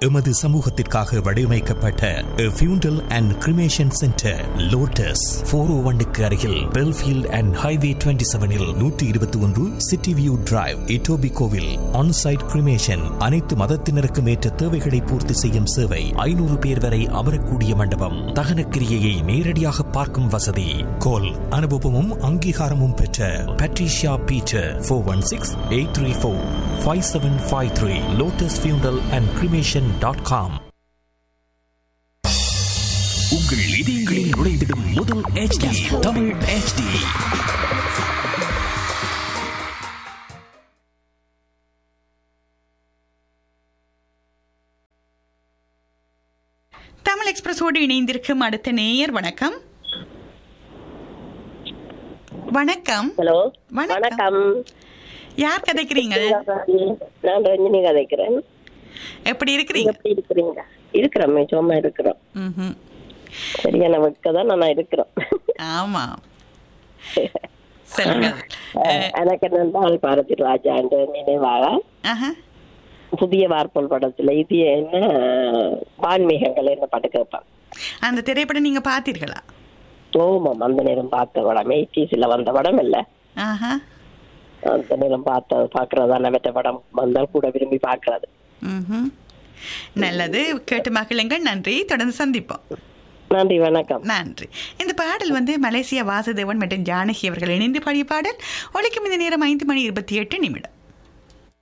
எமது சமூகத்திற்காக வடிவமைக்கப்பட்ட funeral and cremation centre Lotus four O ஒன்னுக்கு அருகில் பெல்ஃபீல்ட் அண்ட் ஹைவே டுவெண்ட்டி செவனில் நூற்றி இருபத்தி ஒன்று சிட்டி வியூ டிரைவ் இட்டோபி கோவில் ஆன்சைட் கிரிமேஷன் அனைத்து மதத்தினருக்கும் ஏற்ற தேவைகளை பூர்த்தி செய்யும் சேவை ஐநூறு பேர் வரை அமரக்கூடிய மண்டபம் தகன கிரியையை நேரடியாக பார்க்கும் வசதி கோல் அனுபவமும் அங்கீகாரமும் பெற்ற Patricia Peter four one six eight three four five seven five three Lotus funeral and cremation dot com உங்கள் இதயங்களில் நுழைந்திடும் முதல் HD தமிழ் HD தமிழ் எக்ஸ்பிரஸோடு இணைந்திருக்கும் அடுத்த நேயர் வணக்கம் வணக்கம் ஹலோ வணக்கம். வணக்கம் யார் கதைக்கிறீங்க நான் ரஞ்சினி கதைக்கிறேன் எப்படி நீங்க இருக்கிறீங்க எப்படி இருக்கிறீங்க இருக்கிறோம் சும்மா இருக்கிறோம் ம்ஹும். சரியான வெக்க தான் நான் இருக்கிறோம் ஆமா சொல்லுங்கள் அஹ், எனக்கு என்னென்றால் பாரதி ராஜா என்ற நினைவாக ஆஹா. புதிய வார்ப்பல் படத்துல இது என்ன வான்மீகங்கள் என்ன பாட்டு கேட்பான் அந்த திரைப்படம் நீங்க பார்த்தீர்களா ஓமம் அந்த நேரம் பார்த்த படம் எயிட்டிஸ்ல வந்த படம் இல்ல ஆஹா அந்த நேரம் பார்த்த பாக்குறதா மற்ற படம் வந்தால் கூட விரும்பி பார்க்கறது ம்ஹும். நல்லது கேட்டு மகிழுங்கள் நன்றி தொடர்ந்து சந்திப்போம் நன்றி வணக்கம் நன்றி இந்த பாடல் வந்து மலேசியா வாசுதேவன் மற்றும் ஜானகி அவர்கள் இணைந்து பாடிய பாடல் ஒலிக்கும் இந்த நேரம் ஐந்து மணி இருபத்தி எட்டு நிமிடம்